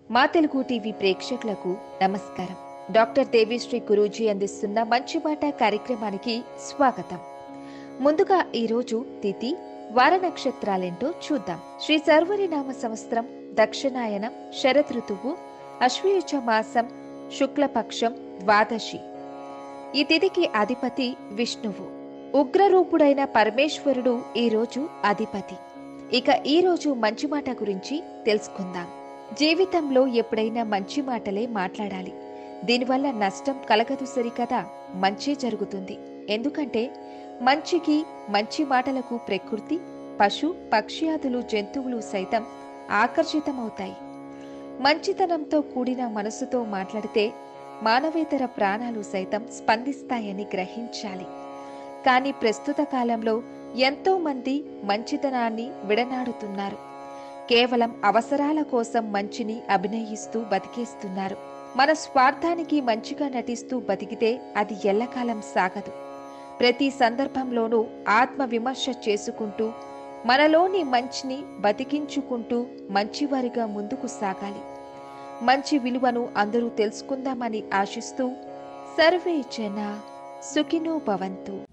మా తెలుగు టీవీ ప్రేక్షకులకు నమస్కారం డాక్టర్ దేవిశ్రీ గురూజీ అందిస్తున్న మంచి మాట కార్యక్రమానికి స్వాగతం ముందుగా ఈరోజు తిథి వార నక్షత్రాలేంటో చూద్దాం శ్రీ సర్వరి నామ సంవత్సరం దక్షిణాయనం శరద్ ఋతువు అశ్వయుజ మాసం శుక్లపక్షం ద్వాదశి ఈ తిథికి అధిపతి విష్ణువు ఉగ్రరూపుడైన పరమేశ్వరుడు ఈ రోజు అధిపతి ఇక ఈ రోజు మంచి మాట గురించి తెలుసుకుందాం జీవితంలో ఎప్పుడైనా మంచి మాటలే మాట్లాడాలి దీనివల్ల నష్టం కలగదు సరికదా మంచి జరుగుతుంది ఎందుకంటే మంచికి మంచి మాటలకు ప్రకృతి పశు పక్ష్యాదులు జంతువులు సైతం ఆకర్షితమవుతాయి మంచితనంతో కూడిన మనసుతో మాట్లాడితే మానవేతర ప్రాణాలు సైతం స్పందిస్తాయని గ్రహించాలి కానీ ప్రస్తుత కాలంలో ఎంతో మంది మంచితనాన్ని విడనాడుతున్నారు కేవలం అవసరాల కోసం మంచిని అభినయిస్తూ బతికేస్తున్నారు మన స్వార్థానికి మంచిగా నటిస్తూ బతికితే అది ఎల్లకాలం సాగదు ప్రతి సందర్భంలోనూ ఆత్మ విమర్శ చేసుకుంటూ మనలోని మంచిని బతికించుకుంటూ మంచివారిగా ముందుకు సాగాలి మంచి విలువను అందరూ తెలుసుకుందామని ఆశిస్తూ సర్వే జన సుఖినో భవంతు